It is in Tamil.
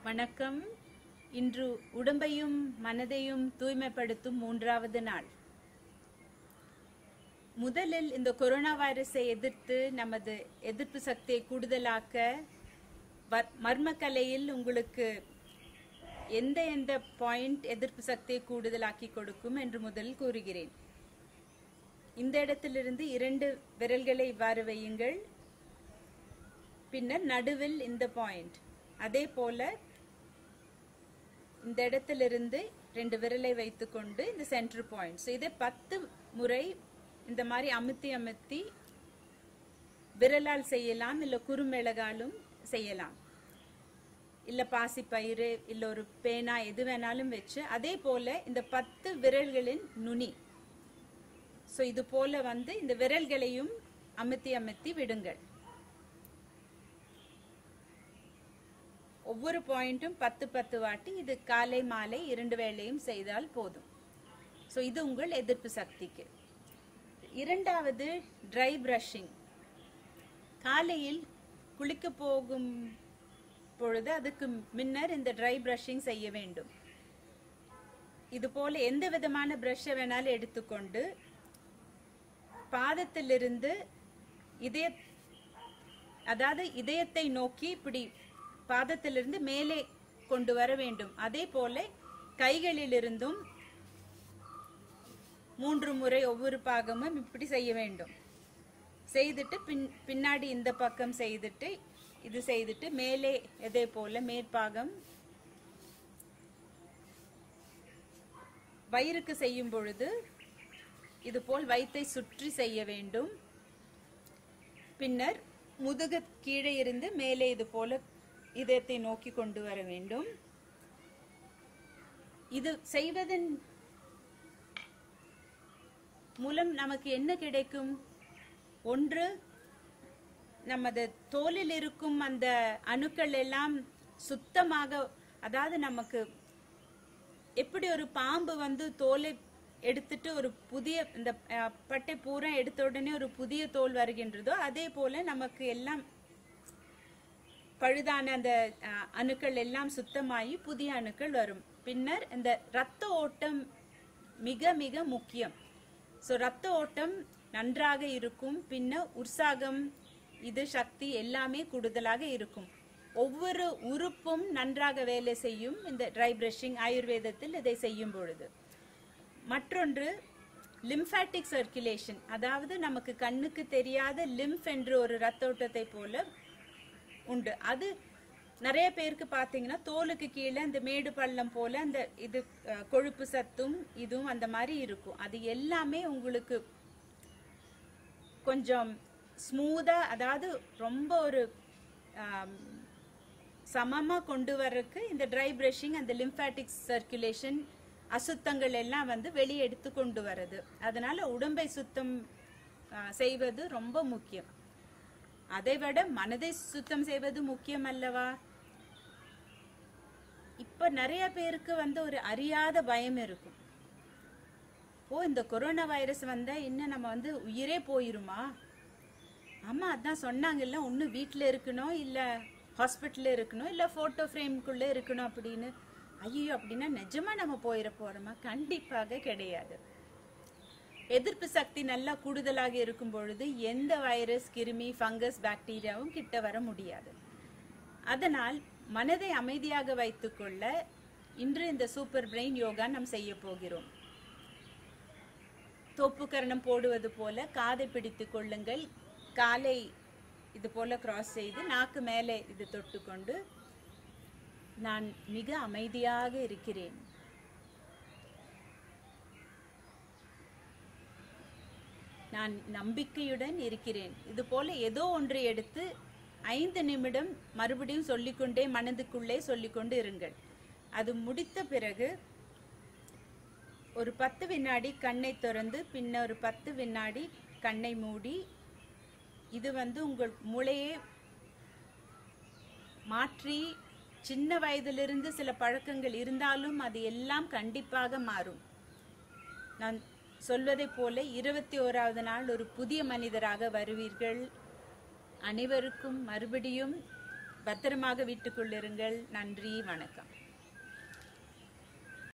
வணக்கம் இன்று உடம்பையும் மனதையும் தூய்மைப்படுத்தும் மூன்றாவது நாள் முதலில் இந்த கொரோனா வைரஸை எதிர்த்து நமது எதிர்ப்பு சக்தியை கூடுதலாக்க வர்- மர்மக்கலையில் உங்களுக்கு எந்த எந்த பாயிண்ட் எதிர்ப்பு சக்தியை கூடுதலாக்கி கொடுக்கும் என்று முதலில் கூறுகிறேன் இந்த இடத்திலிருந்து இரண்டு விரல்களை இவ்வாறு வையுங்கள் பின்னர் நடுவில் இந்த பாயிண்ட் அதே போல இந்த இடத்திலிருந்து ரெண்டு விரலை வைத்துக்கொண்டு இந்த சென்டர் பாயிண்ட் ஸோ இதை பத்து முறை இந்த மாதிரி அமுத்தி அமுத்தி விரலால் செய்யலாம் இல்லை குறுமிளகாலும் செய்யலாம் இல்ல பாசி பயிறு இல்ல ஒரு பேனா எது வேணாலும் வச்சு அதே போல இந்த பத்து விரல்களின் நுனி ஸோ இது போல வந்து இந்த விரல்களையும் அமுத்தி அமுத்தி விடுங்கள் ஒவ்வொரு பாயிண்ட்டும் பத்து பத்து வாட்டி இது காலை மாலை இரண்டு வேளையும் செய்தால் போதும் ஸோ இது உங்கள் எதிர்ப்பு சக்திக்கு இரண்டாவது ட்ரை பிரஷிங் காலையில் குளிக்க போகும் பொழுது அதுக்கு முன்னர் இந்த ட்ரை பிரஷிங் செய்ய வேண்டும் இது போல எந்த விதமான பிரஷை வேணாலும் எடுத்துக்கொண்டு பாதத்திலிருந்து இதய அதாவது இதயத்தை நோக்கி இப்படி பாதத்திலிருந்து மேலே கொண்டு வர வேண்டும் அதே போல கைகளிலிருந்தும் மூன்று முறை ஒவ்வொரு பாகமும் இப்படி செய்ய வேண்டும் செய்துட்டு பின் பின்னாடி இந்த பக்கம் செய்துட்டு இது செய்துட்டு மேலே இதே போல மேற்பாகம் வயிறுக்கு செய்யும் பொழுது இது போல் வயிற்றை சுற்றி செய்ய வேண்டும் பின்னர் முதுகு கீழே இருந்து மேலே இது போல இதயத்தை நோக்கி கொண்டு வர வேண்டும் இது செய்வதன் மூலம் நமக்கு என்ன கிடைக்கும் ஒன்று நமது தோலில் இருக்கும் அந்த அணுக்கள் எல்லாம் சுத்தமாக அதாவது நமக்கு எப்படி ஒரு பாம்பு வந்து தோலை எடுத்துட்டு ஒரு புதிய இந்த அஹ், பட்டை பூரா எடுத்த உடனே ஒரு புதிய தோல் வருகின்றதோ அதே போல நமக்கு எல்லாம் பழுதான அந்த அஹ், அணுக்கள் எல்லாம் சுத்தமாகி புதிய அணுக்கள் வரும் பின்னர் இந்த ரத்த ஓட்டம் மிக மிக முக்கியம் ஸோ ரத்த ஓட்டம் நன்றாக இருக்கும் பின்ன உற்சாகம் இது சக்தி எல்லாமே கூடுதலாக இருக்கும் ஒவ்வொரு உறுப்பும் நன்றாக வேலை செய்யும் இந்த ட்ரை பிரஷிங் ஆயுர்வேதத்தில் இதை செய்யும் பொழுது மற்றொன்று லிம்ஃபாட்டிக் சர்க்குலேஷன் அதாவது நமக்கு கண்ணுக்கு தெரியாத லிம்ஃப் என்று ஒரு ரத்த ஓட்டத்தை போல உண்டு அது நிறைய பேருக்கு பாத்தீங்கன்னா தோலுக்கு கீழே இந்த மேடு பள்ளம் போல அந்த இது அஹ், கொழுப்பு சத்தும் இதுவும் அந்த மாதிரி இருக்கும் அது எல்லாமே உங்களுக்கு கொஞ்சம் ஸ்மூதா அதாவது ரொம்ப ஒரு ஆம், சமமா கொண்டு வர்றதுக்கு இந்த ட்ரை பிரஷிங் அந்த லிம்ஃபாட்டிக் சர்க்குலேஷன் அசுத்தங்கள் எல்லாம் வந்து வெளியே எடுத்து கொண்டு வர்றது அதனால உடம்பை சுத்தம் ஆ, செய்வது ரொம்ப முக்கியம் அதை விட மனதை சுத்தம் செய்வது முக்கியம் அல்லவா இப்ப நிறைய பேருக்கு வந்து ஒரு அறியாத பயம் இருக்கும் ஓ இந்த கொரோனா வைரஸ் வந்தா இன்னும் நம்ம வந்து உயிரே போயிருமா ஆமா அதான் சொன்னாங்கல்ல ஒண்ணு வீட்ல இருக்கணும் இல்ல ஹாஸ்பிட்டல்ல இருக்கணும் இல்ல போட்டோ ஃப்ரேம்குள்ள இருக்கணும் அப்படின்னு ஐயோ அப்படின்னா நிஜமா நம்ம போயிட போறோமா கண்டிப்பாக கிடையாது எதிர்ப்பு சக்தி நல்லா கூடுதலாக இருக்கும் பொழுது எந்த வைரஸ் கிருமி ஃபங்கஸ் பாக்டீரியாவும் கிட்ட வர முடியாது அதனால் மனதை அமைதியாக வைத்துக்கொள்ள இன்று இந்த சூப்பர் பிரெயின் யோகா நாம் செய்ய போகிறோம் தோப்புக்கரணம் போடுவது போல காதை பிடித்துக் கொள்ளுங்கள் காலை இது போல கிராஸ் செய்து நாக்கு மேலே இது தொட்டுக்கொண்டு நான் மிக அமைதியாக இருக்கிறேன் நான் நம்பிக்கையுடன் இருக்கிறேன் இது போல ஏதோ ஒன்றை எடுத்து ஐந்து நிமிடம் மறுபடியும் சொல்லிக்கொண்டே மனதுக்குள்ளே சொல்லிக்கொண்டு இருங்கள் அது முடித்த பிறகு ஒரு பத்து வினாடி கண்ணை திறந்து பின்ன ஒரு பத்து வினாடி கண்ணை மூடி இது வந்து உங்கள் மூளையை மாற்றி சின்ன வயதிலிருந்து சில பழக்கங்கள் இருந்தாலும் அது எல்லாம் கண்டிப்பாக மாறும் நான் சொல்வதைப் போல இருபத்தி ஓராவது நாள் ஒரு புதிய மனிதராக வருவீர்கள் அனைவருக்கும் மறுபடியும் பத்திரமாக வீட்டுக்குள் இருங்கள் நன்றி வணக்கம்